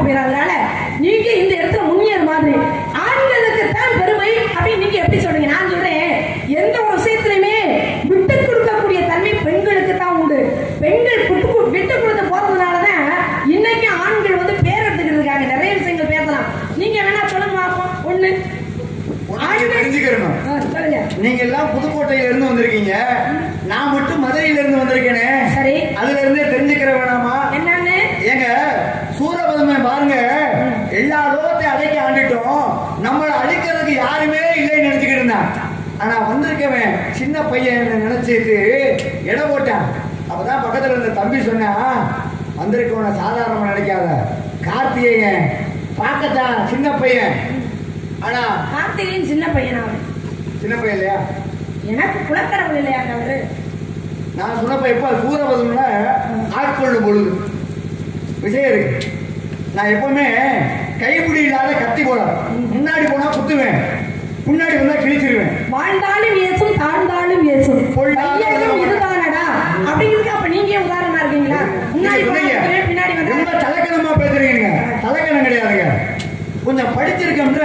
போயிடாதனால நீங்க இந்த இடத்துல முன்னியர் மாதிரி ஆண்களுக்கு தான் பெருமை அப்படின்னு நீங்க எப்படி சொல்றீங்க நான் சொல்றேன் எந்த ஒரு விஷயத்திலுமே விட்டு கொடுக்கக்கூடிய தன்மை பெண்களுக்கு தான் உண்டு பெண்கள் விட்டு கொடு- விட்டு கொடுத்து போறதுனாலதான் இன்னைக்கு ஆண்கள் வந்து பேர் எடுத்துக்கிட்டு இருக்காங்க நிறைய விஷயங்கள் பேசலாம் நீங்க வேணா சொல்லுங்க பார்ப்போம் ஒண்ணு நீங்க தெரிஞ்சுக்கிறணும் ஆ, சொல்லுங்க நீங்க எல்லாம் புதுக்கோட்டையில இருந்து வந்திருக்கீங்க நான் மட்டும் மதுரையில இருந்து வந்திருக்கேனே சரி. அதுல இருந்தே தெரிஞ்சுக்கிற வேணாமா என்னன்னு ஏங்க சூரபதுமை பாருங்க எல்லா லோகத்தையும் அடக்கி ஆண்டுட்டோம் நம்மளை அழிக்கிறதுக்கு யாருமே இல்லைன்னு நினைச்சுக்கிட்டு இருந்தான் ஆனா வந்திருக்கவன் சின்ன பையன் நினைச்சிட்டு எடை போட்டான் அப்பதான் பக்கத்துல இருந்த தம்பி சொன்னா வந்திருக்கவன சாதாரணமா நினைக்காத கார்த்திகேயன் பார்க்கத்தான் சின்ன பையன் ஆனா கார்த்திகையும் சின்ன பையனா அவன். சின்ன பையன் இல்லையா எனக்கு குலக்கடவுள் இல்லையா அவரு நான் சொன்னப்ப எப்ப சூரபதும்ல ஆட்கொள்ளும் பொழுது விஷயம் இருக்கு நான் எப்பவுமே கைப்பிடி இல்லாத கத்தி போல முன்னாடி போனா குத்துவேன் முன்னாடி வந்தா கிழிச்சிருவேன் வாழ்ந்தாலும் ஏசும் தாழ்ந்தாலும் ஏசும் பொல்லாத பையனும் உலகம். இதுதானடா அப்படிங்கிறதுக்கு அப்ப நீங்க ஏன் உதாரணமா இருக்கீங்களா முன்னாடி நீங்க போனா சொன்னீங்க. குத்துவேன், பின்னாடி ரொம்ப வந்தா தலக்கணமா பேசுறீங்க தலக்கணம் கிடையாதுங்க கொஞ்சம் படிச்சிருக்கன்ற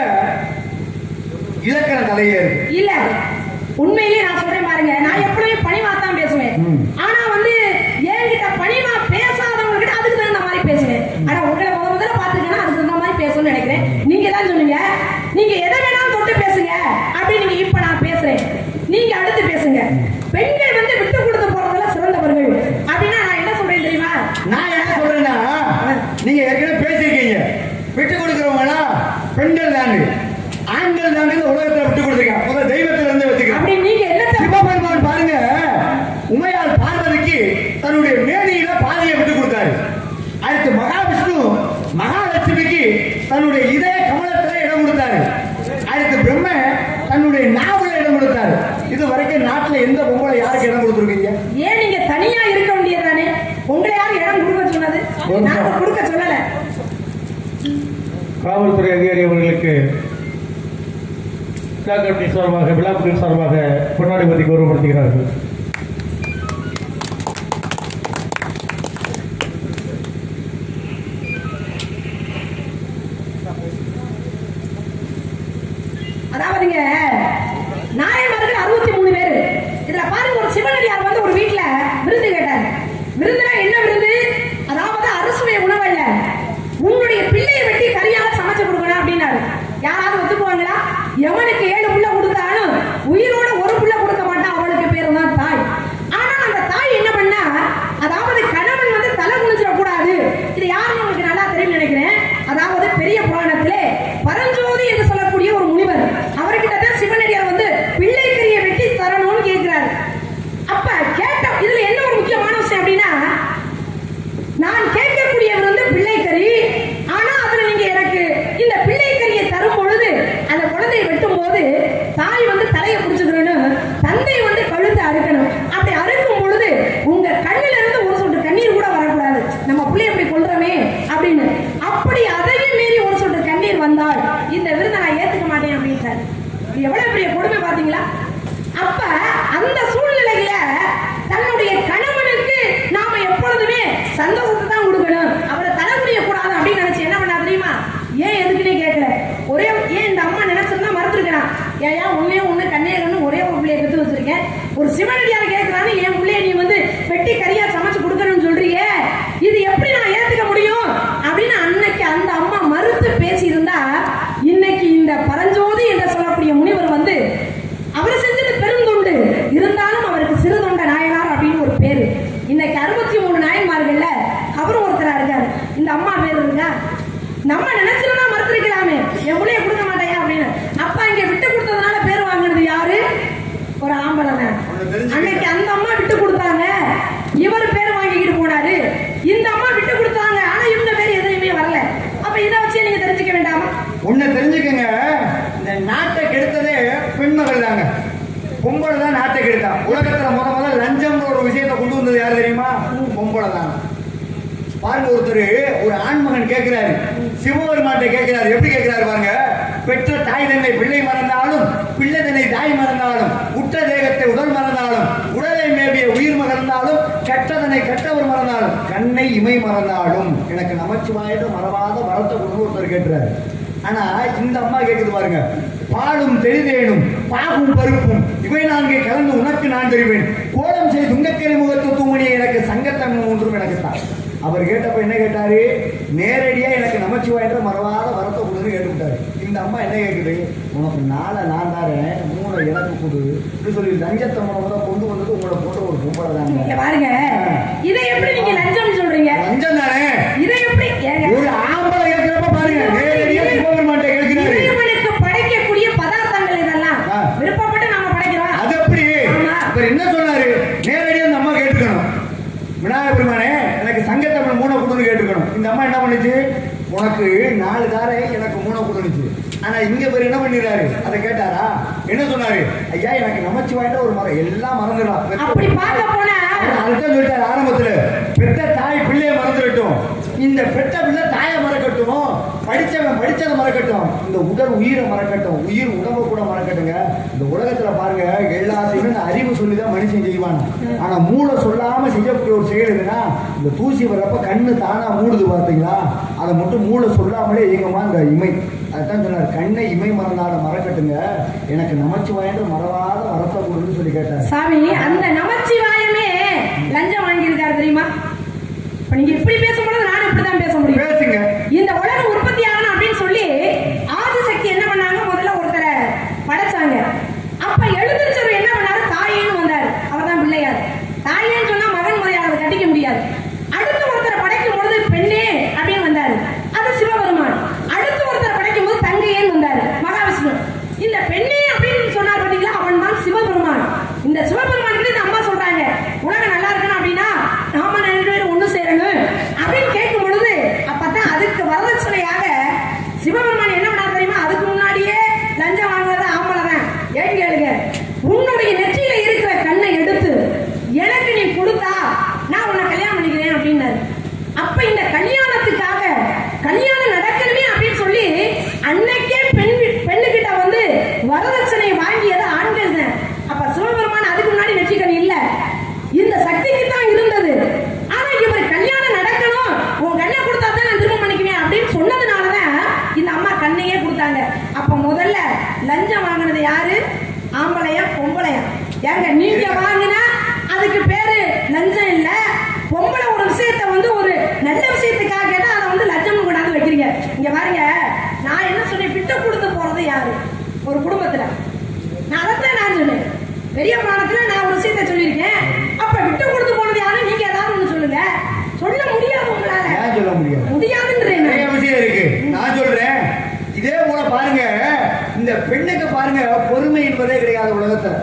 இலக்கண தலையே இருக்கு இல்ல உண்மையிலேயே நான் சொல்றேன் பாருங்க நான் எப்பவுமே பணிவா தான் பேசுவேன் ம். ஆனா வந்து என்கிட்ட பணிவா பேசாதவங்க கிட்ட அதுக்கு தகுந்த மாதிரி பேசுவேன் ஆனா உங்களை முத முதல்ல பாத்துக்கன்னா அதுக்கு தகுந்த மாதிரி பேசணும்னு நினைக்கிறேன் நீங்க தான் சொன்னீங்க நீங்க எதை வேணாலும் தொட்டு பேசுங்க அப்படின்னு நீங்க இப்ப நான் பேசுறேன் நீங்க அடுத்து பேசுங்க பெண்கள் வந்து விட்டு கொடுத்து போறதுல சிறந்தவர்கள் அப்படின்னா நான் என்ன சொல்றேன் தெரியுமா நான் என்ன சொல்றேன்னா நீங்க ஏற்கனவே பேசியிருக்கீங்க விட்டு கொடுக்கிறவங்களா பெண்கள் தாங்க ஆண்கள் தாங்க இந்த உலகத்துல விட்டு கொடுத்துருக்காங்க முதல்ல தெய்வத்துல இருந்து வச்சுக்கிறேன் அப்படி நீங்க என்ன சிவபெருமான் பாருங்க உமையால் பார்வதிக்கு தன்னுடைய மேனியில பாதியை விட்டு கொடுத்தாரு அடுத்து மகாவிஷ்ணு மகாலட்சுமிக்கு தன்னுடைய இதய கமலத்துல இடம் கொடுத்தாரு அடுத்து பிரம்ம தன்னுடைய நாவல இடம் கொடுத்தாரு இது வரைக்கும் நாட்டுல எந்த பொம்பளை யாருக்கு இடம் கொடுத்துருக்கீங்க ஏன் நீங்க தனியா இருக்க வேண்டியதானே உங்களை யாரும் இடம் கொடுக்க சொன்னது நாங்க கொடுக்க சொல்லல காவல்துறை அதிகாரி அவர்களுக்கு விழா கமிட்டி சார்பாக விழாக்குழு சார்பாக பொன்னாடி பற்றி கௌரவப்படுத்துகிறார்கள் அதாவதுங்க நாயன்மார்கள் அறுபத்தி மூணு பேரு இதுல பாருங்க ஒரு சிவனடியார் வந்து ஒரு வீட்டுல விருந்து கேட்டாரு விருந்துனா என்ன விருந்து அதாவது அறுசுவை உணவு அல்ல உன்னுடைய பிள்ளையை வெட்டி கரியால சமைச்சு கொடுக்கணும் அப்படின்னாரு யாராவது ஒத்துக்குவாங்களா எவனுக்கு ஏழு புள்ள கொடுத்தாலும் உயிரோட ஒரு புள்ள கொடுக்க மாட்டான் அவளுக்கு பேரு தான் தாய் ஆனா அந்த தாய் என்ன பண்ணா அதாவது கணவன் வந்து தலை குனிச்சிட கூடாது இது யாருன்னு உங்களுக்கு நல்லா தெரியும் நினைக்கிறேன் அதாவது பெரிய புராணத்திலே பரஞ்சோதி என்று சொல்லக்கூடிய ஒரு முனிவர் அவர்கிட்ட தான் சிவனடியார் வந்து பிள்ளைக்கரியை வெட்டி தரணும்னு கேட்கிறாரு அப்ப கேட்ட இதுல என்ன ஒரு முக்கியமான விஷயம் அப்படின்னா நான் கேட்கக்கூடியவர் வந்து பிள்ளைக்கறி ஆனா அதுல நீங்க எனக்கு இந்த பிள்ளைக்கறியை தரும் பொழுது அந்த குழந்தையை வெட்டும் போது தாய் வந்து தலையை பிடிச்சுக்கணும் தந்தை வந்து கழுத்தை அறுக்கணும் அப்படி அறுக்கும் பொழுது உங்க கண்ணுல இருந்து ஒரு சொட்டு கண்ணீர் கூட வரக்கூடாது நம்ம பிள்ளை எப்படி கொல்றோமே அப்படின்னு அப்படி அதையும் மீறி ஒரு சொட்டு கண்ணீர் வந்தால் இந்த விருதை நான் ஏத்துக்க மாட்டேன் அப்படின்ட்டாரு இது எவ்வளவு பெரிய கொடுமை பாத்தீங்களா அப்ப அந்த சூழ்நிலையில தன்னுடைய கணவனுக்கு நாம எப்பொழுதுமே சந்தோஷத்தை தான் கொடுக்கணும் அவரை தலை புரிய கூடாது அப்படின்னு நினைச்சு என்ன பண்ணா தெரியுமா ஏன் எதுக்குன்னே கேட்கல ஒரே ஏன் இந்த அம்மா நினைச்சிருந்தா மறுத்துருக்கிறான் ஏன் ஒன்னே ஒண்ணு கண்ணே கண்ணு ஒரே ஒரு பிள்ளைய பெற்று வச்சிருக்கேன் ஒரு சிவனடியார கேட்கிறான்னு என் பிள்ளைய நீ வந்து வெட்டி கறியா சமைச்சு கொடுக்கணும்னு சொல்றியே இது எப்படி நான் ஏத்துக்க முடியும் அப்படின்னு அன்னைக்கு அந்த அம்மா மறுத்து பேசி இருந்தா இன்னைக்கு இந்த பரஞ்சோதி என்று சொல்லக்கூடிய முனிவர் வந்து அவர் செஞ்சது பெருந்தொண்டு இருந்தாலும் அவருக்கு சிறு தொண்ட நாயனார் அப்படின்னு ஒரு பேரு இன்னைக்கு அறுபத்தி மூணு நாயன்மார்கள்ல அவரும் ஒருத்தரா இருக்காரு இந்த அம்மா பேர் இருக்கா நம்ம நினைச்சிருந்தா மறுத்திருக்கலாமே என் பிள்ளைய கொடுக்க மாட்டேன் அப்படின்னு அப்பா இங்க விட்டு கொடுத்ததுனால பேர் வாங்குனது யாரு ஒரு ஆம்பளை தான் ஒண்ணு தெரிஞ்சுக்கங்க. அன்னைக்கு அந்த அம்மா விட்டு கொடுத்தாங்க இவர் பேர் வாங்கிக்கிட்டு போனாரு இந்த அம்மா விட்டு கொடுத்தாங்க ஆனா இவங்க பேர் எதுவுமே வரல அப்ப இதை வச்சே நீங்க தெரிஞ்சுக்க வேண்டாமா உன்னை தெரிஞ்சுக்கங்க இந்த நாட்டை கெடுத்ததே பெண்மகள் தாங்க பொம்பளை தான் நாட்டை கெடுத்தான் உலகத்துல முத முத லஞ்சம்ன்ற ஒரு விஷயத்தை கொண்டு வந்தது யார் தெரியுமா பொம்பளை தான் பாருங்க ஒருத்தர் ஒரு ஆண்மகன் கேட்கிறாரு சிவபெருமாட்டை கேட்கிறாரு எப்படி கேட்கிறாரு பாருங்க பெற்ற தாய் தன்னை பிள்ளை மறந்தாலும் பிள்ளை தன்னை தாய் மறந்தாலும் உற்ற தேகத்தை உடல் மறந்தாலும் உடலை மேவிய உயிர் மறந்தாலும் கெட்டதனை கெட்டவர் மறந்தாலும் கண் கண்ணை இமை மறந்தாலும் எனக்கு நமச்சிவாயிட்ட மறவாத வரத்தை கொண்டு ஒருத்தர் கேட்டுறாரு ஆனா இந்த அம்மா கேக்குது பாருங்க பாலும் தெளிதேனும் பாகும் பருப்பும் இவை நான்கை கலந்து உனக்கு நான் தெரிவேன் கோலம் செய்து துங்கக்கரை முகத்து தூமணியை எனக்கு சங்கத்தன்மை ஒன்றும் எனக்கு தான் அவர் கேட்டப்ப என்ன கேட்டாரு நேரடியா எனக்கு நமச்சிவாயின்ற மறவாத வரத்தை கொடுன்னு கேட்டுவிட்டாரு இந்த அம்மா என்ன கேக்குது உனக்கு நாளை நான் தாரேன் மூணு எனக்கு கொடு இப்படி சொல்லி லஞ்சத்தை மூலம் தான் கொண்டு வந்தது உங்களை போட்ட ஒரு பொம்பளை இங்க தாங்க பாருங்க இதை எப்படி நீங்க லஞ்சம் சொல்றீங்க லஞ்சம் தானே இதை எப்படி ஏங்க ஒரு ஆம்பளை கேட்கிறப்ப பாருங்க நேரடியா சிவபெருமான்ட்ட கேட்கிறாரு இறைவனுக்கு படைக்கக்கூடிய பதார்த்தங்கள் இதெல்லாம் ஆ. விருப்பப்பட்டு நாம படைக்கிறோம் அது எப்படி ஆமா. இவர் என்ன சொன்னாரு நேரடியா அந்த அம்மா கேட்டுக்கணும் விநாயகர் பெருமானே எனக்கு சங்கத்தமிழ் மூணை கொடுன்னு கேட்டுக்கணும் இந்த அம்மா என்ன பண்ணுச்சு உனக்கு நாலு தாரை எனக்கு மூணை கொடுனுச்சு ஆனா இங்க பேர் என்ன பண்ணிடுறாரு அதை கேட்டாரா என்ன சொன்னாரு ஐயா எனக்கு நமச்சிவாயிட்ட ஒரு மரம் எல்லாம் மறந்துடலாம் அப்படி பார்க்க போனா அதுதான் சொல்லிட்டாரு ஆரம்பத்துல பெத்த தாய் பிள்ளைய மறந்துடட்டும் இந்த பெத்த பிள்ளை தாயை மறக்கட்டும் படிச்சவன் படிச்சதை மறக்கட்டும் இந்த உடல் உயிரை மறக்கட்டும் உயிர் உடம்பை கூட மறக்கட்டுங்க இந்த உலகத்துல பாருங்க எல்லாத்தையுமே இந்த அறிவு சொல்லிதான் மனுஷன் செய்வான் ஆனா மூளை சொல்லாம செய்யக்கூடிய ஒரு செயல் எதுனா இந்த தூசி வர்றப்ப கண்ணு தானா மூடுது பாத்தீங்களா அதை மட்டும் மூளை சொல்லாமலே இயங்குமா இந்த இமை அதான் சொன்னார் கண்ணை இமை மறந்தாலும் மறக்கட்டுங்க எனக்கு நமச்சிவாயன்ற மறவாத வரத்தை கொடுன்னு சொல்லி கேட்டார் சாமி அந்த நமச்சிவாயமே லஞ்சம் வாங்கியிருக்காரு தெரியுமா இப்ப நீங்க இப்படி பேசும்போது நானும் இப்படிதான் பேச முடியும் பேசுங்க இந்த உலகம் உற்பத்தி ஆகணும் அப்படின்னு சொல்லி ஆதிசக்தி என்ன பண்ணாங்க முதல்ல ஒருத்தரை படைச்சாங்க அப்ப எழுந்திருச்சவர் என்ன பண்ணாரு தாயேன்னு வந்தாரு அவர்தான் பிள்ளையார் தாயேன்னு சொன்னா மகன் முறையாக அதை கட்டிக்க முடியாது அடுத்து ஒருத்தரை படைக்கும் பொழுது பெண்ணே அப்படின்னு வந்தாரு அது சிவபெருமான் அடுத்து ஒருத்தரை படைக்கும் போது தங்கையேன்னு வந்தாரு மகாவிஷ்ணு இந்த பெண்ணே அப்படின்னு சொன்னார் பாத்தீங்களா அவன் தான் சிவபெருமான் இந்த சிவபெருமான் கிட்ட இந்த அம்மா சொல்றாங்க உலகம் நல்லா இருக்கணும் அப்படின்னா நாம ரெண்டு பேரும் ஒண்ணு சேரணும் அப்படின்னு கேட்கும் பொழுது அப்பதான் அதுக்கு வரதட்சணையாக சிவபெருமான் என்ன பண்ணார் தெரியுமா அதுக்கு முன்னாடியே லஞ்சம் வாங்குறது ஆம்பளை தான் ஏன் கேளுங்க உன்னுடைய நெற்றியில இருக்கிற கண்ணை எடுத்து எனக்கு நீ கொடுத்தா நான் உன்னை கல்யாணம் பண்ணிக்கிறேன் அப்படின்னாரு அப்ப இந்த கல்யாணத்துக்காக கல்யாணம் நடக்கணுமே அப்படின்னு சொல்லி அன்னைக்கே பெண் வீ- பெண்ணுகிட்ட வந்து வரதட்சணை வாங்கியது ஆண்கள் தான் அப்ப சிவபெருமான் அதுக்கு முன்னாடி நெற்றிக்கண் இல்ல இந்த சக்திக்கு தான் இருந்தது ஆனா இவர் கல்யாணம் நடக்கணும் உன் கண்ணை கொடுத்தா தான் நான் திரும்ப பண்ணிக்குவேன் அப்படின்னு சொன்னதுனாலதான் இந்த அம்மா கண்ணையே கொடுத்தாங்க அப்ப முதல்ல லஞ்சம் வாங்கினது யாரு ஆம்பளையா பொம்பளையா ஏங்க நீங்க வாங்கினா அதுக்கு பேரு லஞ்சம் இல்ல பொம்பளை ஒரு விஷயத்தை வந்து ஒரு நல்ல விஷயத்துக்காக கேட்டா அதை வந்து லஞ்சம் கொண்டாந்து வைக்கிறீங்க இங்க பாருங்க நான் என்ன சொன்னேன் விட்டு கொடுத்து போறது யாரு ஒரு குடும்பத்துல நான் அதைத்தான் நான் சொன்னேன் பெரிய புராணத்துல நான் ஒரு விஷயத்தை சொல்லியிருக்கேன் அப்ப விட்டு கொடுத்து போனது யாரு நீங்க ஏதாவது ஒண்ணு சொல்லுங்க சொல்ல முடியாது உங்களால ஏன் சொல்ல முடியாது முடியாதுன்றேன் நிறைய விஷயம் இருக்கு நான் சொல்றேன் இதே போல பாருங்க இந்த பெண்ணுக்கு பாருங்க பொறுமை என்பதே கிடையாது உலகத்துல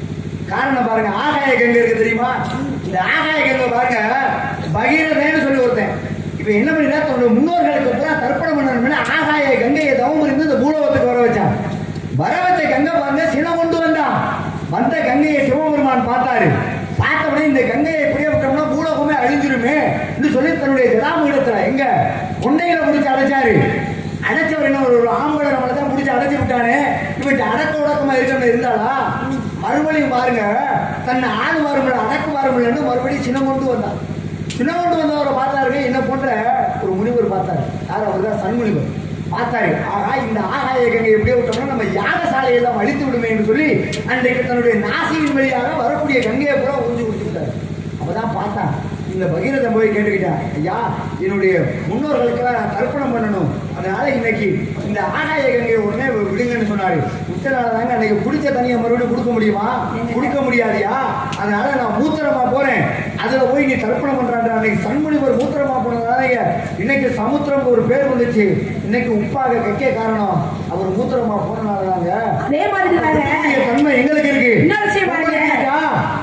காரணம் பாருங்க ஆகாய கங்கை இருக்கு தெரியுமா இந்த ஆகாய கங்கை பாருங்க பகீரதேன்னு சொல்லி ஒருத்தன் இப்ப என்ன பண்ணினா தன்னோட முன்னோர்களுக்கு பூரா தர்ப்பணம் பண்ணணும்னு ஆகாய கங்கையை தவம் இருந்து இந்த பூலோகத்துக்கு வர வச்சான் வர வச்ச கங்கை பாருங்க சினம் கொண்டு வந்தான் வந்த கங்கையை சிவபெருமான் பார்த்தாரு பார்த்த உடனே இந்த கங்கையை இப்படியே விட்டோம்னா பூலோகமே அழிஞ்சிருமே என்று சொல்லி தன்னுடைய ஜடாமுடத்துல எங்க கொண்டையில பிடிச்சு அடைச்சாரு அடைச்சவர் என்ன ஒரு ஆம்பளை நம்மளை தான் பிடிச்சி அடைச்சு விட்டானே இவன் அடக்க உடக்கமா இருக்கணும் இருந்தாளா மறுபடியும் பாருங்க தன்னை ஆடு வருமில்ல அடக்கு வருமில்லன்னு மறுபடியும் சின்னம் கொண்டு வந்தான் சின்னம் கொண்டு வந்தவரை பார்த்தாருங்க என்ன போன்ற ஒரு முனிவர் பார்த்தாரு யார் அவர் தான் சன்முனிவர் பார்த்தாரு ஆகா இந்த ஆகாய கங்கை எப்படியே விட்டோம்னா நம்ம யாகசாலையை எல்லாம் அழித்து விடுமே என்று சொல்லி அன்றைக்கு தன்னுடைய நாசியின் வழியாக வரக்கூடிய கங்கையை பூரா உறிஞ்சு கொடுத்து விட்டாரு அப்பதான் பார்த்தான் இந்த பகீரதன் போய் கேட்டுக்கிட்டான் ஐயா என்னுடைய முன்னோர்களுக்கெல்லாம் நான் தர்ப்பணம் பண்ணணும் அதனால இன்னைக்கு இந்த ஆகாய கங்கையை உடனே விடுங்கன்னு சொன்னாரு உத்தரவாத தாங்க அன்னைக்கு குடிச்ச தண்ணியை மறுபடியும் கொடுக்க முடியுமா கொடுக்க முடியாதுயா அதனால நான் மூத்திரமா போறேன் அதுல போய் நீ தர்ப்பணம் பண்றாங்க அன்னைக்கு சண்முனிவர் மூத்திரமா போனதுனால இன்னைக்கு சமுத்திரம் ஒரு பேர் வந்துச்சு இன்னைக்கு உப்பாக கக்கே காரணம் அவர் மூத்திரமா போனதுனால தாங்க அதே மாதிரி தாங்க அதற்குரிய தன்மை எங்களுக்கு இருக்கு இன்னொரு விஷயம் பாருங்க. உங்களுக்கு இருக்கா?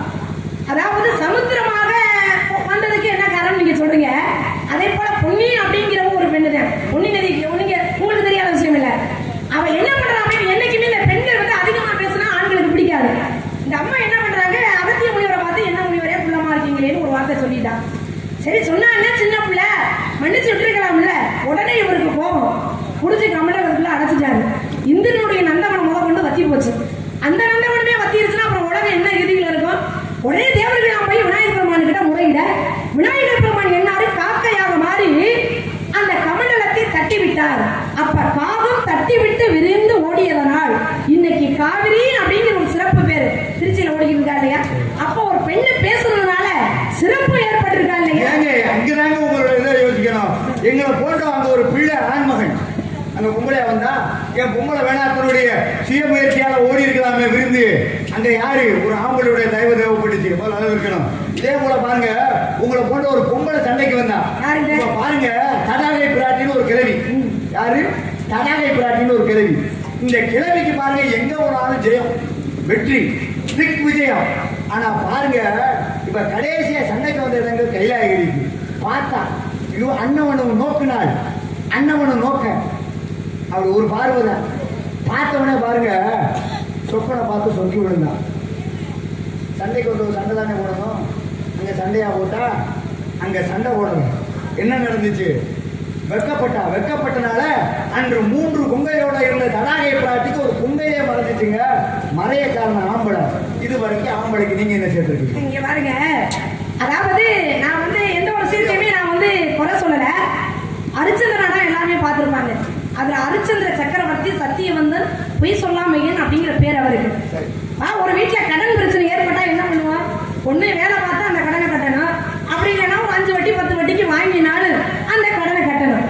அதாவது சமுத்திரமாக வந்ததுக்கு என்ன காரணம் நீங்க சொல்றீங்க அதே போல பொன்னி அப்படிங்கிறவங்க ஒரு பெண்ணு தான் பொன்னி நதி நீங்க உங்களுக்கு தெரியாத விஷயம் இல்ல அவ என்ன பண்றா அப்படின்னு என்னைக்குமே இந்த பெண்கள் வந்து அதிகமா பேசினா ஆண்களுக்கு பிடிக்காது இந்த அம்மா என்ன பண்றாங்க அகத்திய முனிவரை பார்த்து என்ன முனிவரே குள்ளமா இருக்கீங்களேன்னு ஒரு வார்த்தை சொல்லிட்டான் சரி சொன்னா என்ன சின்ன பிள்ளை மன்னிச்சு விட்டுருக்கலாம்ல உடனே இவருக்கு கோபம் புடிச்சு கமண்டபத்துக்குள்ள அடைச்சிட்டாரு இந்திரனுடைய நந்தவனம் முத கொண்டு வத்தி போச்சு அந்த நந்தவனமே வத்திருச்சுன்னா அப்புறம் உலகம் என்ன கதியில இருக்கும் உடனே தேவர்கள் போய் விநாயகர் பெருமான் கிட்ட முறையிட விநாயகர் பெருமான் என்னாரு விட்டார் அப்ப காகம் தட்டி விட்டு விரிந்து ஓடியதனால் இன்னைக்கு காவிரி அப்படிங்கிற ஒரு சிறப்பு பேரு திருச்சியில ஓடிக்கிட்டு இல்லையா அப்ப ஒரு பெண்ணு பேசுறதுனால சிறப்பு ஏற்பட்டிருக்கா இல்லையா ஏங்க அங்கதாங்க உங்களோட இதை யோசிக்கணும் எங்களை போன்ற அந்த ஒரு பிள்ளை ஆண்மகன் அங்க பொம்பளை வந்தா என் பொம்பளை வேணா தன்னுடைய சுய முயற்சியால ஓடி இருக்கலாமே விருந்து அங்க யாரு ஒரு ஆம்பளுடைய தயவு தேவைப்பட்டுச்சு போல அளவு இருக்கணும் இதே போல பாருங்க உங்களை போன்ற ஒரு பொம்பளை சண்டைக்கு வந்தா யாருங்க? இப்ப பாருங்க தடாகை பிராட்டின்னு ஒரு கிழவி யாரு தடாகை பிராட்டின்னு ஒரு கிழவி இந்த கிழவிக்கு பாருங்க எங்க போனாலும் ஜெயம் வெற்றி திக் விஜயம் ஆனா பாருங்க இப்ப கடைசியா சண்டைக்கு வந்த இடங்கள் கைலாயகிரிக்கு பார்த்தா ஐயோ அண்ணவனும் நோக்குனாள் அண்ணவனும் நோக்க அவர் ஒரு பார்வைதான் பார்த்தவனே பாருங்க சொப்பனை பார்த்து சொக்கி விழுந்தான் சண்டைக்கு வந்து ஒரு சண்டை தானே போடணும் அங்க சண்டையா போட்டா அங்க சண்டை போடணும் என்ன நடந்துச்சு வெக்கப்பட்டா வெக்கப்பட்டனால அன்று மூன்று குங்கையோட இருந்த தடாகை பிராட்டிக்கு ஒரு குங்கையே மறைஞ்சிச்சுங்க மறைய காரணம் ஆம்பளை இது வரைக்கும் ஆம்பளைக்கு நீங்க என்ன சேர்த்துருக்கீங்க இங்க பாருங்க அதாவது நான் வந்து எந்த ஒரு சீர்கையுமே நான் வந்து குறை சொல்லல அரிச்சந்திரனா தான் எல்லாமே பார்த்திருப்பாங்க அதுல அரிச்சந்திர சக்கரவர்த்தி சத்தியவந்தன் பொய் சொல்லாமையன் அப்படிங்கிற பேர் அவருக்கு சரி ஆ, ஒரு வீட்டுல கடன் பிரச்சனை ஏற்பட்டா என்ன பண்ணுவோம் ஒண்ணு வேலை பார்த்தா அந்த கடனை கட்டணும் அப்படி இல்லைன்னா ஒரு அஞ்சு வட்டி பத்து வட்டிக்கு வாங்கினாலும் அந்த கடனை கட்டணும்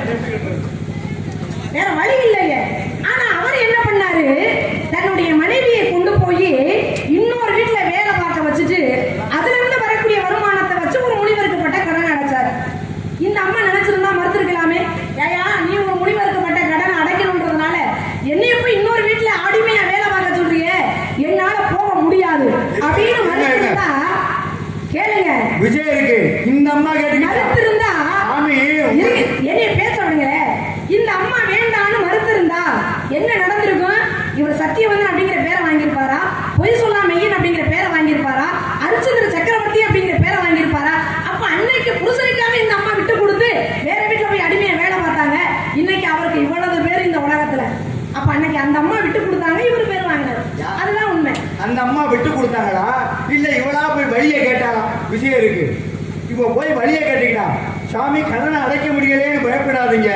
வேற வழி இல்லைங்க ஆனா அவர் என்ன பண்ணாரு தன்னுடைய மனைவியை கொண்டு போய் இன்னொரு வீட்டுல வேலை பார்க்க வச்சுட்டு அதுல இருந்து வரக்கூடிய வருமானத்தை வச்சு ஒரு முனிவருக்கு பட்ட கடனை அடைச்சாரு இந்த அம்மா நினைச்சிருந்தா மறுத்திருக்கலாமே ஏயா நீ ஒரு முனிவருக்கு பட்ட கடனை அடைக்கணுன்றதுனால என்னைய போய் இன்னொரு வீட்டுல அடிமையா வேலை பார்க்க சொல்றியே என்னால போக முடியாது அப்படின்னு மறுத்திருந்தா கேளுங்க விஜய் இருக்கு இந்த அம்மா கேட்டீங்கன்னா மறுத்திருந்தா சாமி இருக்கு, என்னைய பேச விடுங்க இந்த அம்மா வேண்டான்னு மறுத்திருந்தா என்ன நடந்திருக்கும் இவர் சத்தியவந்தன் அப்படிங்கிற பேரை வாங்கியிருப்பாரா பொய் சொல்லா மெய்யன் அப்படிங்கிற பேரை வாங்கியிருப்பாரா அரிச்சந்திர சக்கரவர்த்தி அப்படிங்கிற பேரை வாங்கியிருப்பாரா அப்ப அன்னைக்கு புருஷனுக்காக இந்த அம்மா விட்டு கொடுத்து வேற வீட்டுல போய் அடிமையா வேலை பார்த்தாங்க இன்னைக்கு அவருக்கு இவ்வளவு பேர் இந்த உலகத்துல அப்ப அன்னைக்கு அந்த அம்மா விட்டு கொடுத்தாங்க இவர் பேர் வாங்கினார் அதுதான் உண்மை அந்த அம்மா விட்டு கொடுத்தாங்களா இல்ல இவளா போய் வழியை கேட்டாளா விஷயம் இருக்கு இப்போ போய் வழியை கேட்டீங்கன்னா சாமி கடனை அடைக்க முடியலேன்னு பயப்படாதீங்க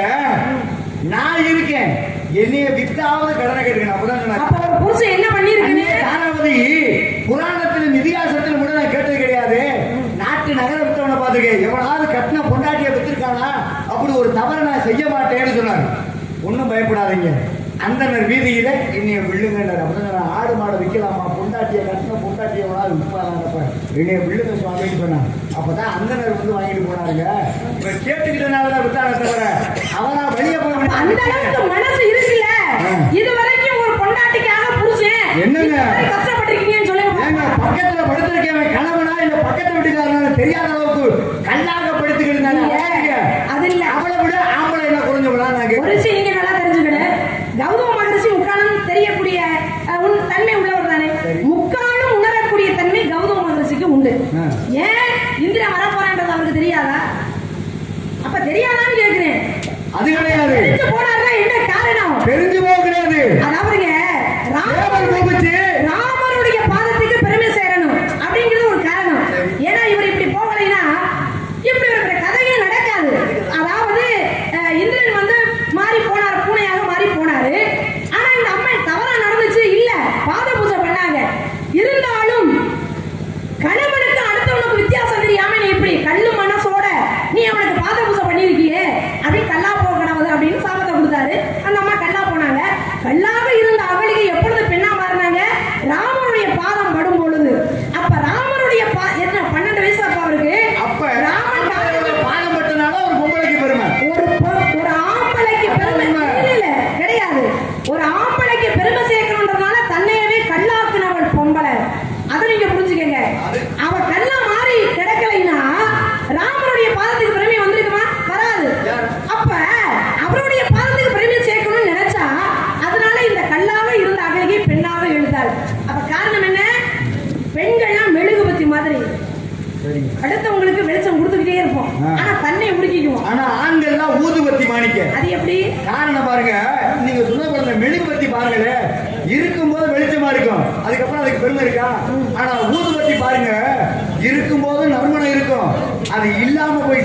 நான் இருக்கேன் என்னைய வித்தாவது கடனை கேட்டுக்கணும் அப்பதான் சொன்னாங்க அப்ப ஒரு புருஷன் என்ன பண்ணிருக்குன்னு அன்னை தாராவதி புராணத்திலும் இதிகாசத்திலும் கூட நான் கேட்டது கிடையாது நாட்டு நகர வித்தவனை பார்த்துருக்கேன் எவனாவது கட்டின பொண்டாட்டிய வித்திருக்கானா அப்படி ஒரு தவறை நான் செய்ய மாட்டேன்னு சொன்னார் ஒன்றும் பயப்படாதீங்க அந்தனர் வீதியில என்னைய வில்லுங்கன்றார் அப்படிதான் நான் ஆடு மாடை விற்கலாமா பொண்டாட்டிய கட்டின பொண்டாட்டிய எவனாவது விற்பாங்க என்னைய வில்லுங்க சுவாமின்னு சொன்னாங்க அப்பதான் அந்தனர் வந்து வாங்கிட்டு போனாருங்க இப்ப கேட்டுக்கிட்டனால தான் விட்டாங்க தவிர அவனா வெளியே போய் அந்த அளவுக்கு மனசு இருக்குல்ல இது வரைக்கும் ஒரு பொண்டாட்டிக்காக புருஷன் என்னங்க? இந்த மாதிரி கஷ்டப்பட்டிருக்கீங்கன்னு சொல்லுங்க ஏங்க பக்கத்துல படுத்திருக்கவன் கணவனா இல்ல பக்கத்து வீட்டுக்காரனா தெரியாத அளவுக்கு கல்லாக படுத்துக்கிட்டு இருந்தாங்க இல்ல, அது இல்ல. அவளை விட ஆம்பளை என்ன குறைஞ்சவளா நான் ஒரு கேட்கிறேன் விஷயம் நீங்க நல்லா தெரிஞ்சுக்கணும் கௌதம மகரிஷி முக்காலம் தெரியக்கூடிய அஹ், உன் தன்மை உள்ளவர் தானே முக்காலும் உணரக்கூடிய தன்மை கௌதம மகரிஷிக்கு உண்டு ஆ. ஏன் இந்திரன் வரப்போறான்றது அவருக்கு தெரியாதா அப்ப தெரியாதான்னு கேக்குறேன் அது கிடையாது தெரிஞ்சு போனாருன்னா என்ன காரணம் தெரிஞ்சு போக கிடையாது அதாவதுங்க தேவன் ராமர் கோபிச்சு ராமருடைய பாதத்துக்கு பெருமை சேரணும் அப்படிங்கிறது ஒரு காரணம் ஏன்னா இவர் இப்படி போகலைன்னா இப்படி ஒரு கதையே நடக்காது அதாவது அஹ், இந்திரன் வந்து மாறி போனார் பூனையாக மாறி போனாரு ஆனா இந்த அம்மா தவறா நடந்துச்சு இல்ல பாத பூஜை பண்ணாங்க இருந்தாலும் கணவனுக்கு அடுத்தவனுக்கு வித்தியாசம் தெரியாம நீ இப்படி கல்லு மனசோட நீ அவனுக்கு பாத பூஜை பண்ணிருக்கியே அப்படி கல்லா போக கிடவுது அப்படின்னு சாபத்தை கொடுத்தாரு அந்த அம்மா கல்லா போனாங்க கல்லாக இருந்த அவளுக்கு எப்பொழுது பெண்ணா மாறினாங்க ராமனுடைய பாதம் படும் பொழுது அப்ப ராமனுடைய பா என்ன பன்னெண்டு வயசு அப்ப அவருக்கு அப்ப ராமன் ஆம்பளையோட பாதம் பட்டனால ஒரு பொம்பளைக்கு பெருமை ஒரு பொ- ஒரு ஆம்பளைக்கு பெருமை உண்மை. இல்ல, இல்ல, கிடையாது ஒரு ஆம்பளைக்கு பெருமை சேர்க்கணுன்றதுனால தன்னையவே கல்லாக்குனவள் பொம்பளை அதை நீங்க புரிஞ்சுக்கங்க அவ கல்லா மாறி கிடக்கலைன்னா ராமனுடைய பாதத்துக்கு பெருமை வந்திருக்குமா வராது யார்? அப்ப அவருடைய பாதத்துக்கு பெருமை சேர்க்கணும்னு நினைச்சா அதனால இந்த கல்லாக இருந்த அகலிகை பெண்ணாக எழுந்தாள் அப்ப காரணம் என்ன பெண்கள்லாம் மெழுகுபத்தி மாதிரி சரிங்க அடுத்தவங்களுக்கு வெளிச்சம் கொடுத்துக்கிட்டே இருப்போம் ஆ. ஆனா தன்னை முடிக்கிக்குவோம் ஆனா ஆண்கள்லாம் ஊதுபத்தி மாணிக்க அது எப்படி காரணம் பாருங்க நீங்க சொன்ன பாருங்க மெழுகுபத்தி பாருங்களே இருக்கும்போது வெளிச்சமா இருக்கும் அதுக்கப்புறம் அதுக்கு பெருமை இருக்கா ஆனா ஊதுபத்தி பாருங்க இருக்கும்போது நறுமணம் இருக்கும் அது இல்லாம போய் சாம்பலை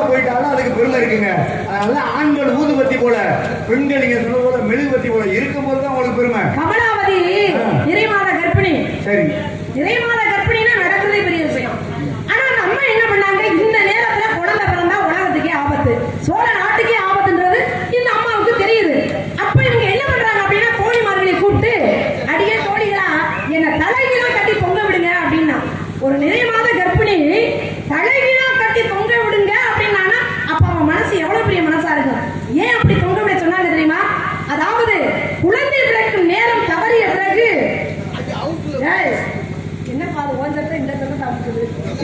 போயிட்டாலும் அதுக்கு பெருமை இருக்குங்க அதனால ஆண்கள் ஊதுபத்தி போல பெண்கள் நீங்க சொல்ல போல மெழுகுபத்தி போல இருக்கும்போது தான் உங்களுக்கு பெருமை கமலாவதி நிறைமாத கர்ப்பிணி சரி நிறைமாத கர்ப்பிணினா நடக்கிறதே பெரிய விஷயம் ஆனா அந்த அம்மா என்ன பண்ணாங்க இந்த நேரத்துல குழந்தை பிறந்தா உலகத்துக்கே ஆபத்து சோழ நாட்டுக்கே ஆபத்துன்றது இந்த அம்மாவுக்கு தெரியுது அப்ப இவங்க என்ன பண்றாங்க அப்படின்னா தோழிமார்களை கூப்பிட்டு அடியே தோழிகளா என்ன தலைகீழா கட்டி தொங்க விடுங்க அப்படின்னா ஒரு நிறை மாத கர்ப்பிணி தலைகீழா கட்டி தொங்க விடுங்க அப்படின்னானா அப்ப அவன் மனசு எவ்வளவு பெரிய மனசா இருக்கும் ஏன் அப்படி தொங்க விட சொன்னாங்க தெரியுமா அதாவது குழந்தை பிறக்கும் நேரம் தவறிய பிறகு ஏய், என்னப்பா அது உன் சத்தம் இந்த சத்தம் சாப்பிடுது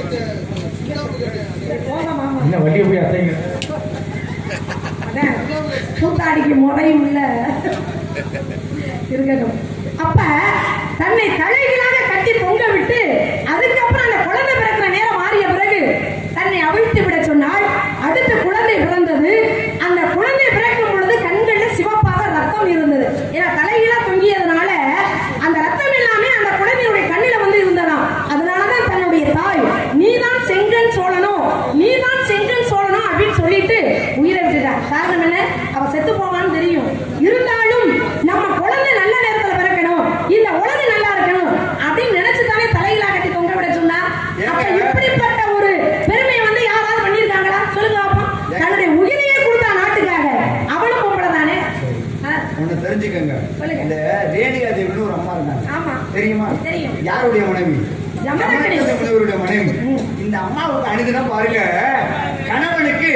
போங்க மாமா என்ன வண்டியை போய் அத்தைங்க அதான், கூத்தாடிக்கு முறையும் இல்ல இருக்கட்டும் அப்ப தன்னை தலைகளாக கட்டி தொங்க விட்டு அதுக்கப்புறம் அந்த குழந்தை பிறக்கிற நேரம் மாறிய பிறகு தன்னை அவிழ்த்து விட சொன்னால் அடுத்த குழந்தை பிறந்தது அந்த குழந்தை பிறக்கும் பொழுது கண்கள்ல சிவப்பாக ரத்தம் இருந்தது ஏன்னா தலைகீழா தொங்கியதுனால அந்த ரத்தம் எல்லாமே அந்த குழந்தையுடைய கண்ணில வந்து இருந்ததாம் அதனாலதான் தன்னுடைய தாய் நீதான் செங்கன் சோழனோ நீதான் செங்கன் சோழனோ அப்படின்னு சொல்லிட்டு உயிரை விட்டுட்டான் காரணம் என்ன அவ செத்து போவான்னு தெரியும் இருந்தாலும் நம்ம குழந்தை நல்ல நேரத்துல பிறக்கணும் இந்த உலகம் நல்லா இருக்கணும் அப்படின்னு நினைச்சுதானே தலையிலா கட்டி தொங்க விட சொன்னா அப்ப இப்படிப்பட்ட ஒரு பெருமையை வந்து யாராவது பண்ணிருக்காங்களா சொல்லுங்க பாப்போம் தன்னுடைய உயிரையே கொடுத்தா நாட்டுக்காக அவளும் பொம்பளை தானே ஆ, ஒண்ணு தெரிஞ்சுக்கங்க சொல்லுங்க. இந்த ரேணிகா தேவின்னு ஒரு அம்மா இருந்தாங்க ஆமா தெரியுமா தெரியும். யாருடைய மனைவி ஜமதக்கினி. ஜமதக்கினியுடைய மனைவி இந்த அம்மாவுக்கு அனுதினம் பாருங்க கணவனுக்கு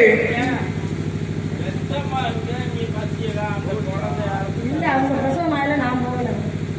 இல்ல அவங்க பிரசவம் ஆயில நான் போகல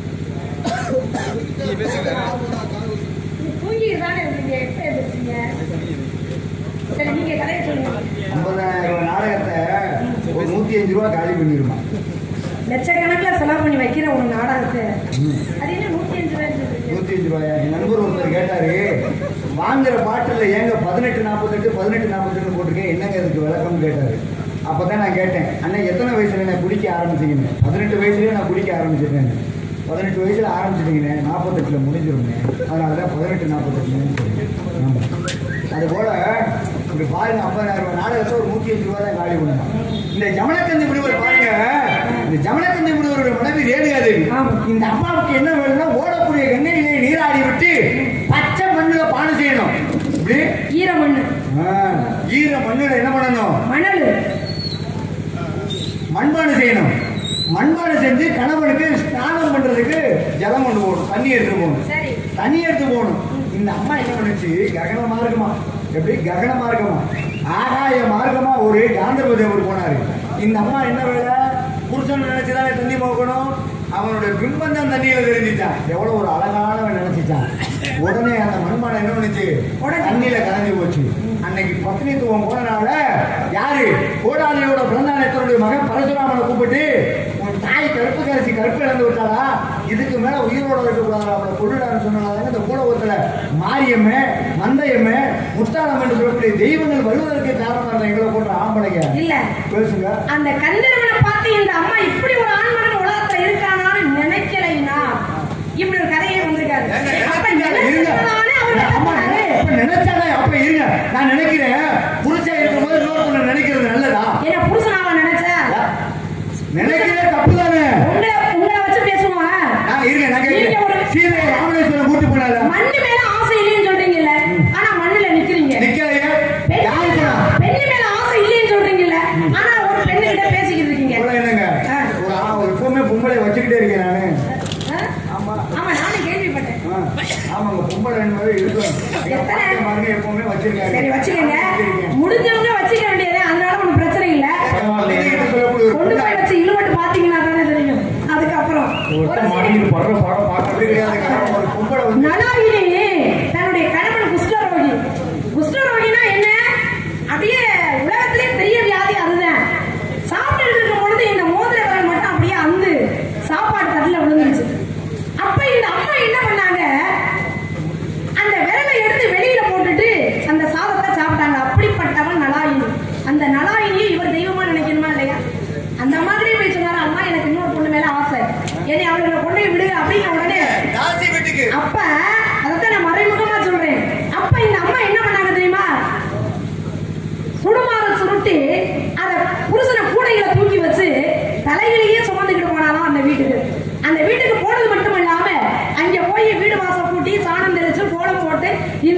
தூங்கிட்டு தானே இருந்தீங்க எப்ப எதிர்த்தீங்க சரி நீங்க கதையை சொல்லுங்க ஐம்பதாயிரம் ரூபாய் நாடகத்தை ஒரு நூத்தி அஞ்சு ரூபா காலி பண்ணிருமா லட்சக்கணக்கில் செலவு பண்ணி வைக்கிற ஒரு நாடகத்தை அது என்ன நூத்தி அஞ்சு ரூபாய் நூத்தி அஞ்சு ரூபாயா என் நண்பர் ஒருத்தர் கேட்டாரு வாங்குற பாட்டில் ஏங்க பதினெட்டு நாற்பத்தெட்டு பதினெட்டு நாற்பத்தெட்டு போட்டிருக்கேன் என்னங்க இதுக்கு விளக்கம்னு கேட்டாரு அப்பதான் நான் கேட்டேன் அண்ணன் எத்தனை வயசுல நான் குடிக்க ஆரம்பிச்சீங்கன்னு பதினெட்டு வயசுலயே நான் குடிக்க ஆரம்பிச்சிட்டேன் பதினெட்டு வயசுல ஆரம்பிச்சிட்டீங்கண்ணே நாற்பத்தெட்டுல முடிஞ்சிருங்க அதனால தான் பதினெட்டு நாற்பத்தெட்டுன்னு ஆமா அது போல இப்படி பாருங்க ஐம்பதாயிரம் ரூபாய் நாடகத்தை ஒரு நூத்தி அஞ்சு ரூபாய் தான் காலி பண்ணுவோம் இந்த ஜமனக்கந்தி முனிவர் பாருங்க இந்த ஜமனக்கந்தி முனிவரோட மனைவி ரேணுகா தேவி ஆமா. இந்த அம்மாவுக்கு என்ன வேணும்னா ஓடக்கூடிய கங்கையிலே நீராடி விட்டு பச்சை மண்ணுல பானை செய்யணும் இப்படி ஈரமண்ணு ஆ, ஈர மண்ணுல என்ன பண்ணணும் மணல் மண்பானை செய்யணும் மண்பானை செஞ்சு கணவனுக்கு ஸ்நானம் பண்றதுக்கு ஜலம் கொண்டு போகணும் தண்ணி எடுத்து போகணும் சரி தண்ணி எடுத்து போகணும் இந்த அம்மா என்ன பண்ணுச்சு ககன மார்க்கமா எப்படி ககன மார்க்கமா ஆகாய மார்க்கமா ஒரு காந்தர்வ தேவர் போனாரு இந்த அம்மா என்ன வேலை புருஷன் நினைச்சுதானே தண்ணி போகணும் அவனுடைய பிம்பம் தான் தண்ணியில தெரிஞ்சிச்சான் எவ்வளவு ஒரு அழகானவன் நினைச்சிச்சான் உடனே அந்த மண்பானை என்ன பண்ணுச்சு உடைஞ்சு. தண்ணியில கலந்து போச்சு அன்னைக்கு பத்னித்துவம் போனனால யாரு கோடாலியோட பிறந்தானத்தனுடைய மகன் பரசுராமனை கூப்பிட்டு உன் தாய் கருப்பு கரிசி கருப்பு இழந்து விட்டாளா இதுக்கு மேல உயிரோட இருக்கக்கூடாது அவளை கொள்ளுடான்னு சொன்னாங்க இந்த கூலவத்துல மாரியம்ம மந்தையம்ம முத்தாளம் என்று சொல்லக்கூடிய தெய்வங்கள் வருவதற்கு காரணமா இருந்த எங்களை போன்ற ஆம்பளைங்க இல்ல பேசுங்க அந்த கந்தர்வனை பார்த்து இந்த அம்மா இப்படி ஒரு ஆண்மகன் உலகத்துல இருக்கானான்னு நினைக்கலைனா இப்படி ஒரு கதையே வந்திருக்காரு அப்ப இருங்க நினைச்சதுனாலே அவர் அம்மா கத்துனாரு. அப்ப நினைச்சாலே அப்ப இருங்க நான் நினைக்கிறேன் புருஷன் இருக்கும்போது இன்னொரு நினைக்கிறது நல்லதா என்ன புருஷனாவா நினைச்ச நினைக்கிறதே தப்பு தானே உங்களை உங்களை வச்சு பேசுவோம் நான் இருங்க நான் நீங்க கேட்கிறேன் ஒரு- சீதையை ராமேஸ்வரம் கூட்டு போனால மண்ணு மேல ஆசை இல்லைன்னு சொல்றீங்கல்ல ஆனா மண்ணுல நிக்கிறீங்க நிக்கலையே பெண்ணு யாரு சொன்னா பெண்ணு மேல ஆசை இல்லைன்னு சொல்றீங்கல்ல ஆனா ஒரு பெண்ணு கிட்ட பேசிக்கிட்டு இருக்கீங்க இவ்வளவு என்னங்க ஆ. ஒரு ஆ- ஒரு எப்பவுமே பொம்பளை வச்சுக்கிட்டே இருக்கேன் நானு ஆ? ஆமா ஆமா நானும் கேள்விப்பட்டேன் ஆ. ஆமாங்க பொம்பளை என்பது இருக்கும் எங்க எத்தனை? பாட்டி பாருங்க எப்பவுமே வச்சிருக்காங்க சரி வச்சுக்கோங்க வச்சிருக்கேன். முடிஞ்சவங்க வச்சுக்க வேண்டியது அதனால ஒண்ணும் பிரச்சனை இல்ல இதுகிட்ட சொல்லக்கூடிய ஒரு கொண்டு பொண்ணு போய் வச்சு இழுவட்டு பாத்தீங்கன்னா தானே தெரியும் அதுக்கப்புறம் ஒரு ஒருத்தன் சில- மாட்டிட்டு படுற பாடம் அப்படி பார்க்கறது கிடையாதுங்க ஒரு பொம்பளை வந்து நலாயினி தன்னுடைய கணவன் குஷ்டரோகி குஷ்டரோகினா என்ன அப்படியே உலகத்திலே பெரிய வியாதி அதுதான் சாப்பிட்டு இருக்கும் பொழுது இந்த மோதிர விரல் மட்டும் அப்படியே அந்து சாப்பாடு தட்டுல விழுந்துருச்சு அப்ப இந்த அம்மா என்ன பண்ணாங்க அந்த விரலை எடுத்து வெளியில போட்டுட்டு அந்த சாதத்தை சாப்பிட்டாங்க அப்படிப்பட்டவன் நலாயினி அந்த நலாயினியை இவர் தெய்வமா நினைக்கணுமா இல்லையா அந்த மாதிரி போய் சொன்னாரு அம்மா எனக்கு இன்னொரு பொண்ணு மேல ஆசை என்னை அவளுக்கு கொண்டு போய் விடு அப்படின்னு உடனே ராசி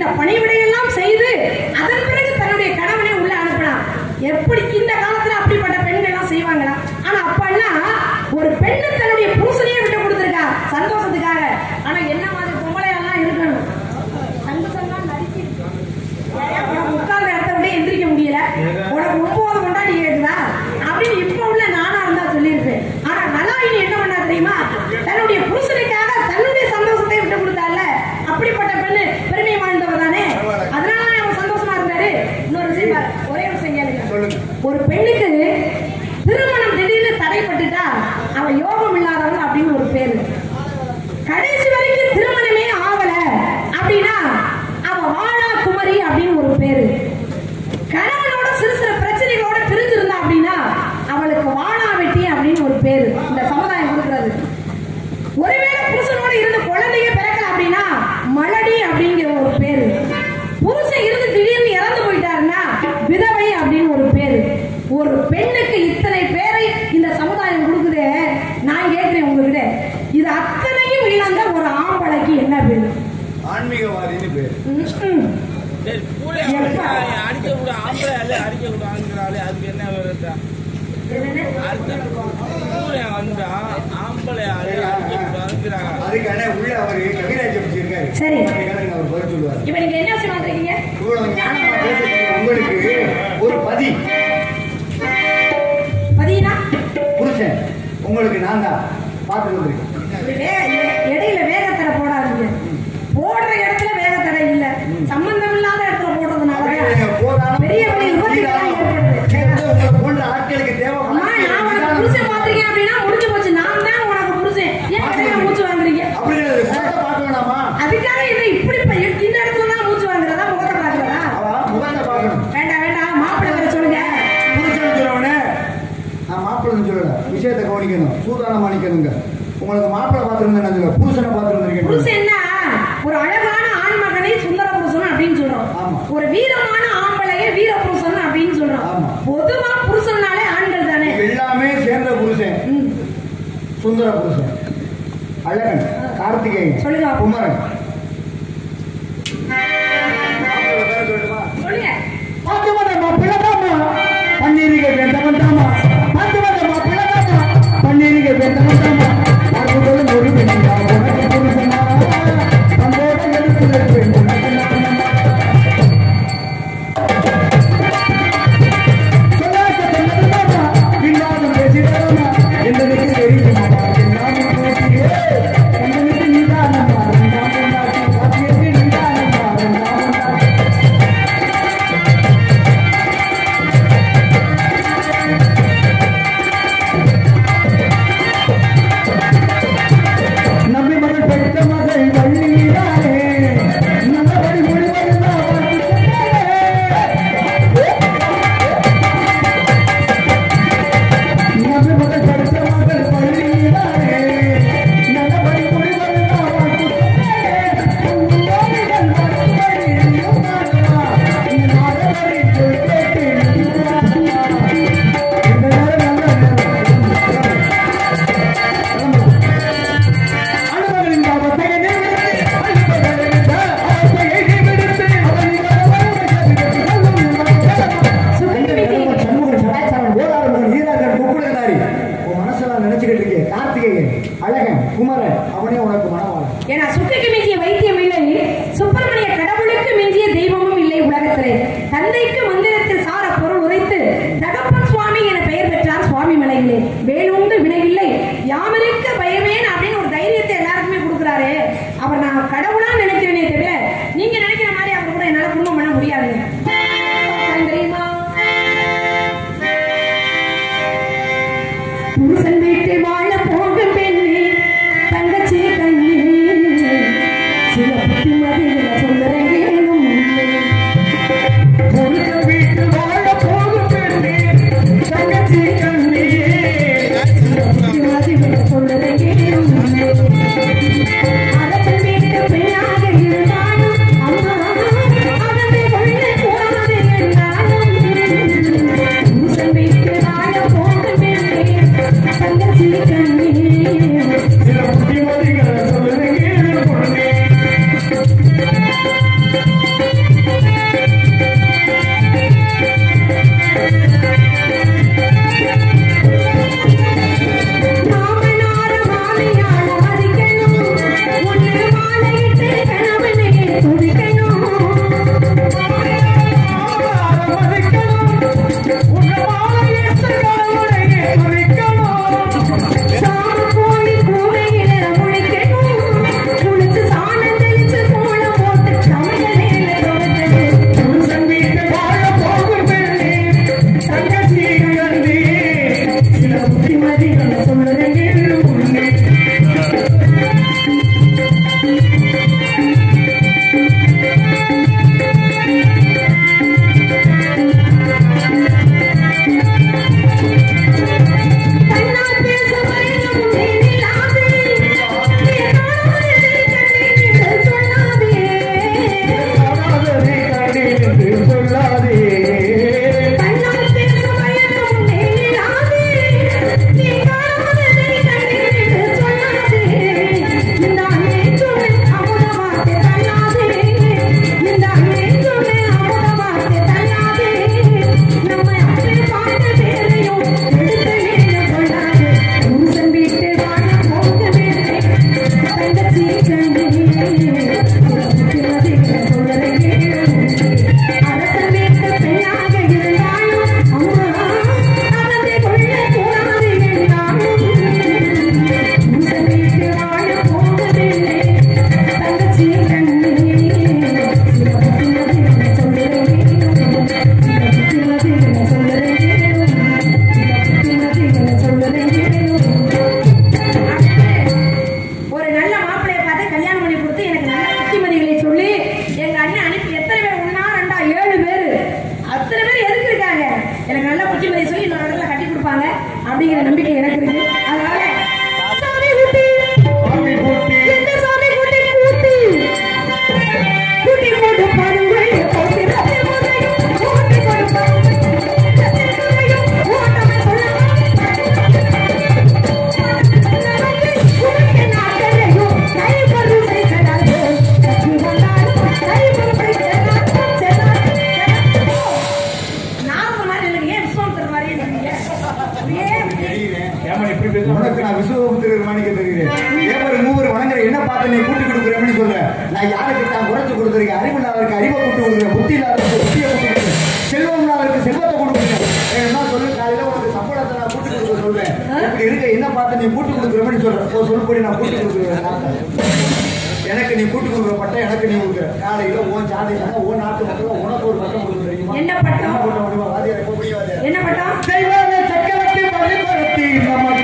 இந்த பணிவிடையெல்லாம் செய்து அதன் பிறகு தன்னுடைய கணவனை உள்ள அனுப்பினான் எப்படி இந்த காலத்துல அப்படிப்பட்ட பெண்கள் எல்லாம் செய்வாங்களா ஆனா அப்பெல்லாம் ஒரு பெண்ணு தன்னுடைய புருஷனையே விட்டு கொடுத்துருக்கா சந்தோஷத்துக்காக ஆனா என்ன மாதிரி பொம்பளையெல்லாம் இருக்கணும் சந்தோஷம்லாம் நடிச்சு உனக்கு உட்கார்ந்த இடத்த விட எந்திரிக்க முடியல உனக்கு ஒன்பது கொண்டாடி கேக்குதா அப்படின்னு இப்ப உள்ள நானா இருந்தா சொல்லியிருப்பேன் ஆனா நலாயினி என்ன பண்ணா தெரியுமா தன்னுடைய புருஷனுக்காக தன்னுடைய சந்தோஷத்தை விட்டு கொடுத்தால அப்படிப்பட்ட பெண்ணு பெருமை வாழ்ந்தவர் தானே அதனால அவர் சந்தோஷமா இருந்தாரு இன்னொரு விஷயம் பாரு. ஒரே ஒரு விஷயம் கேளுங்க சொல்லுங்க ஒரு பெண்ணுக்கு திருமணம் திடீர்னு தடைப்பட்டுட்டா அவ யோகம் இல்லாதவங்க அப்படின்னு ஒரு பேரு கடைசி வரைக்கும் திருமணமே ஆகல அப்படின்னா அவ வாழா குமரி அப்படின்னு ஒரு பேரு கணவனோட சிறு சிறு பிரச்சனைகளோட பிரிஞ்சிருந்தா அப்படின்னா அவளுக்கு வாழா வெட்டி அப்படின்னு ஒரு பேரு இந்த சமுதாயம் கொடுக்கிறது ஒருவேளை புருஷனோட இருந்து குழந்தைங்க பிறக்கல அப்படின்னா மலடி அப்படிங்கிற ஒரு பேரு புருஷன் இருந்து திடீர்னு இறந்து போயிட்டாருன்னா விதவை அப்படின்னு ஒரு பேரு ஒரு பெண்ணுக்கு இத்தனை பேரை இந்த சமுதாயம் கொடுக்குதே நான் கேட்கிறேன் உங்ககிட்ட இது அத்தனையும் இழந்த ஒரு ஆம்பளைக்கு என்ன பேரு ஆன்மீகவாதின்னு பேர் ம்ம். சரி, கூலியை எப்ப? அடிக்க- அடிக்க விட ஆம்பளை அல்ல அடிக்க விட ஆண்கிறாளே அதுக்கு என்ன வருது என்னது? கூலியை வந்தா ஆம்பளை அல்ல அடிக்க விட ஆண்கிறாங்க அதுக்கான உள்ள அவரு கவிராஜ் வச்சிருக்காரு சரி. அதுக்கான அவர் பதில் சொல்லுவார் இப்ப நீங்க என்ன சொல்ல வந்திருக்கீங்க இவ்வளவு ஞானமா பேசக்கூடிய உங்களுக்கு ஒரு பதி பதினா புருஷன் உங்களுக்கு நான் தான் பார்த்து வந்திருக்கேன் வே- வே- இடையில வேகத்தடை போடாதீங்க போடுற இடத்துல வேகத்தடை இல்ல சம்பந்தம் இல்லாத இடத்துல போடுறதுனால நீங்க போதாலும் பெரிய பெரிய விபத்துகள்லாம் ஏற்படுது இது உங்களை போன்ற ஆட்களுக்கு தேவை அம்மா நான் உனக்கு புருஷன் பாத்திருக்கேன் அப்படின்னா முடிஞ்சு போச்சு நான் தான் உனக்கு புருஷன் ஏன் இடையில மூச்சு வாங்குறீங்க அப்படிங்கிறது முகத்தை பார்க்க வேணாமா அதுக்காக என்ன இப்படி இப்ப இந்த இடத்துல தான் மூச்சு வாங்குறதா முகத்தை பாக்குறதா அவ முகத்தை பார்க்கணும் வேண்டாம் வேண்டாம் மாப்பிள்ளை பேர சொல்லுங்க புருஷன் சொல்லுவனே நான் மாப்பிள்ளை சொல்லல விஷயத்தை கவனிக்கணும் சூதானமா நிக்கணுங்க உங்களுக்கு மாப்பிள்ளை பார்த்துருந்தேன் சொல்ல புருஷனை பார்த்துருந்துருக்கேன் புருஷன் என்ன ஒரு அழகான ஆண் மகனை சுந்தர புருஷன் அப்படின்னு சொல்றோம் ஆமா. ஒரு வீரமான ஆம்பளைய வீர புருஷன் அப்படின்னு சொல்றோம் ஆமா. பொதுவா புருஷன்னாலே ஆண்கள் தானே எல்லாமே சேர்ந்த புருஷன் ம். சுந்தர புருஷன் அழகன் கார்த்திகேயன் சொல்லுங்க. குமரன் மாப்பிள்ளை பேரை சொல்லட்டுமா? சொல்லுங்க பார்த்து வந்தம்மா பிள்ளதாமா பன்னீரிகை வெந்தவந்தாமா பார்த்து வந்தம்மா பிள்ளதாமா பன்னீரிகை வெந்தவந்தாமா பார்க்கும்போது ஒரு பெண்ணா உனக்கு புருஷனா நம்மோட எடுத்து பெண் உனக்கு நானம்மா சொல்லாக்க சொன்னதுதாமா பின்னாலும் பேசிடாமா என்னதுக்கு தெரியுமா எல்லாமே போட்டியே என்னதுக்கு நீதானம்மா ரெண்டாம் உண்டாக்கி காப்பியக்கு நீதானம்மா ரெண்டாம் உண்டாக்கி நம்பி மகள் பெற்ற மகள் வள்ளியினாலே நல்லபடி முழுவதுதான் நம்பி மகள் பெற்ற மகள் வள்ளியினாலே நல்லபடி முழுவதுதான் அனுமதியின் அவத்தையை நிறுத்தி, அனுமதியின் அவத்தையை நிறுத்தி, அவனின் சண்முகன் சடாச்சாரன் ஓராளன் ஈராளன் முக்குடனாரி உன் மனசெல்லாம் நினைச்சுக்கிட்டு இருக்கே கார்த்திகேயன் அழகன் குமரன் அவனே உனக்கு மனவாளன் ஏன்னா சுக்குக்கு மிஞ்சிய வைத்தியம் இல்லை சுப்பிரமணிய கடவுளுக்கு மிஞ்சிய தெய்வமும் இல்லை உலகத்திலே தந்தைக்கு மந்திரத்தில் சார பொருள் உரைத்து தகப்பன் சுவாமி என பெயர் பெற்றார் சுவாமி மலையிலே வேணுண்டு வினையில்லை யாமிருக்க பயமேன் அப்படின்னு ஒரு தைரியத்தை எல்லாருக்குமே கொடுக்குறாரு அவர் நான் கடவுளா நினைக்கிறேனே தவிர நீங்க நினைக்கிற மாதிரி அவர் கூட என்னால குடும்பம் பண்ண முடியாதுங்க ஏன் தெரியுமா புருஷன் வீட்டு வாழ போகும் பெண்ணே தங்கச்சி கண்ணே சில புத்திமதிகளை சொல்லுறேன் கேளும் புருஷன் வீட்டு வாழ போகும் பெண்ணே, தங்கச்சி கண்ணே. புத்திமதிகளை சொல்லுறேன் கேளும் அரசன் வீட்டு பெண்ணாக இருந்தாலும் அம்மா அவனை கொள்ள கூடாது என்றாலும் புருஷன் வீட்டு வாழ போகும் பெண்ணே தங்கச்சி கண்ணே சில புத்திமதிகளை சொல்லுறேன் கேளு பொண்ணே. சொல்லுறீங்க சொல்லுறீங்க உண்மை தன்னால் பேச பயணம் நிலாதே நீ காணாதே கண்ணீர் சொல்லாதே காணாததை கண்டேன் என்று சொல்லாதே கண்ணால் பேச பயணம் நிலாதே நீ காணாதே கண்ணீர் சொல்லாதே இந்த அன்னைக்குமே அமுதமாத்தே தள்ளாதே இந்த அன்னைக்குமே அமுதமாத்தே தள்ளாதே நம்மை அப்பே பார்த்த வேலையும் எடுத்து நீங்க கொள்ளாதே புருஷன் வீட்டு வாழ போக வேலை தங்கச்சி கண்ணே அரச வீட்டு பெண்ணாக இருந்தாலும் அம்மா அவத்தை கொள்ள கூடாது என்றாலும் புருஷன் வீட்டு வாழ போவதில்லை தங்கச்சி கண்ணே ஒரு நல்ல மாப்பிள்ளைய பார்த்து கல்யாணம் பண்ணி கொடுத்து எனக்கு நல்ல புத்திமதிகளை சொல்லி எங்க அண்ணன் அனுப்பி எத்தனை பேர் ஒன்னா ரெண்டா ஏழு பேர் அத்தனை பேர் எதுக்கு இருக்காங்க எனக்கு நல்ல புத்திமதி சொல்லி இன்னொரு இடத்துல கட்டி கொடுப்பாங்க அப்படிங்கிற நம்பிக்கை எனக்கு இருக்கு அதனால சாமி குட்டி சாமி கூட்டி எந்த சாமி குட்டி கூட்டி குட்டி போட்டு பாருங்கள் போட்டு ரத்தி போதையும் போட்டு கொடுப்பாங்க ரத்தி போதையும் ஓட்டமை சொல்லலாம் ஏமா இப்படி பேச உனக்கு நான் விசுவபுத்திரர் மாணிக்க தெரிகிறேன் ஏவர் மூவர் வணங்குற என்ன பார்த்து நீ கூட்டி கொடுக்குறேன்னு சொல்றேன் நான் யாருக்கு தான் குறைச்சு கொடுத்துருக்கேன் அறிவு இல்லாதவருக்கு அறிவை கூட்டு கொடுக்குறேன் புத்தி இல்லாதவருக்கு புத்தியை கொடுக்குறேன் செல்வம் இல்லாதவருக்கு செல்வத்தை கொடுக்குறேன் என்ன சொல்லு காலையில உனக்கு சம்பளத்தை நான் கூட்டி கொடுக்க சொல்றேன் இப்படி இருக்க என்ன பார்த்து நீ கூட்டி கொடுக்குறேன்னு சொல்றேன் ஓ, சொல்லுபடி நான் கூட்டி கொடுக்குறேன் எனக்கு நீ கூட்டி கொடுக்குற பட்டம் எனக்கு நீ கொடுக்குற காலையில உன் ஜாதிக்காக உன் நாட்டு மக்கள் உனக்கு ஒரு பட்டம் கொடுக்குறீங்க என்ன பட்டம்? பட்டம் முடியுமா வாதியார் எப்ப முடியும் வாதியார் என்ன பட்டம் தெய்வான சக்கரவர்த்தி பள்ளிப்பரத்தி நம்ம